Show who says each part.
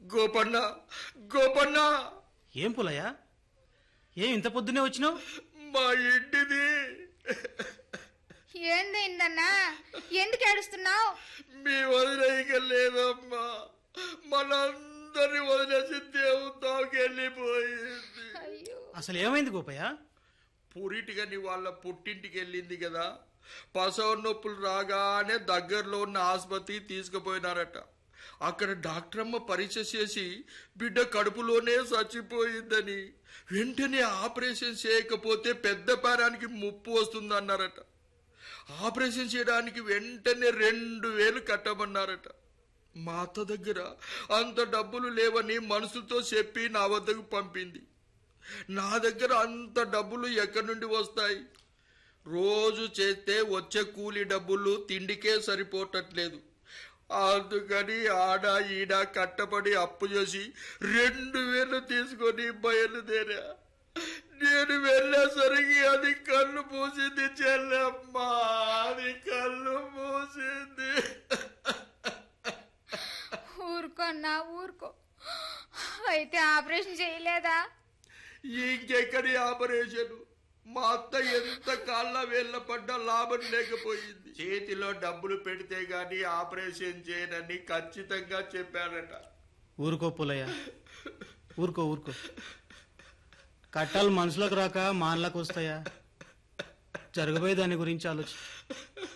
Speaker 1: గోపన్న గోపన్న
Speaker 2: ఏం పులయ్య ఏం ఇంత పొద్దునే వచ్చినావు
Speaker 1: మా ఇంటిది
Speaker 3: ఏందైందన్నా ఎందుకు ఏడుస్తున్నావు
Speaker 1: మీ వదిన ఇక లేదమ్మా మనందరిని వదిలేసి దేవుతాకి వెళ్ళిపోయింది
Speaker 3: అయ్యో
Speaker 2: అసలు ఏమైంది గోపయ్య
Speaker 1: పురిటిగని వాళ్ళ పుట్టింటికి వెళ్ళింది కదా ప్రసవ నొప్పులు రాగానే దగ్గరలో ఉన్న ఆసుపత్రికి తీసుకుపోయినారట అక్కడ డాక్టర్ అమ్మ పరీక్ష చేసి బిడ్డ కడుపులోనే చచ్చిపోయిందని వెంటనే ఆపరేషన్ చేయకపోతే పెద్ద పారానికి ముప్పు వస్తుందన్నారట ఆపరేషన్ చేయడానికి వెంటనే రెండు వేలు కట్టమన్నారట మా అత్త దగ్గర అంత డబ్బులు లేవని మనసుతో చెప్పి నా వద్దకు పంపింది నా దగ్గర అంత డబ్బులు ఎక్కడి నుండి వస్తాయి రోజు చేస్తే వచ్చే కూలి డబ్బులు తిండికే సరిపోవట్లేదు అందుకని ఆడ ఈడ కట్టబడి అప్పు చేసి రెండు వేలు తీసుకొని బయలుదేరా నేను వెళ్ళేసరికి అది కళ్ళు మూసింది చెల్లెమ్మా అది కళ్ళు మూసింది
Speaker 3: ఊరుకో అన్నా ఊరుకో అయితే ఆపరేషన్ చేయలేదా
Speaker 1: ఇంకెక్కడి ఆపరేషన్ మా అత్త ఎంత కాళ్ళ వేళ్ళ పడ్డా లాభం లేకపోయింది చేతిలో డబ్బులు పెడితే గాని ఆపరేషన్ చేయనని ఖచ్చితంగా చెప్పారట
Speaker 2: ఊరుకో పులయ్య ఊరుకో ఊరుకో కట్టాలు మనసులోకి రాక మానలకు వస్తాయా జరగబోయే దాని గురించి ఆలోచి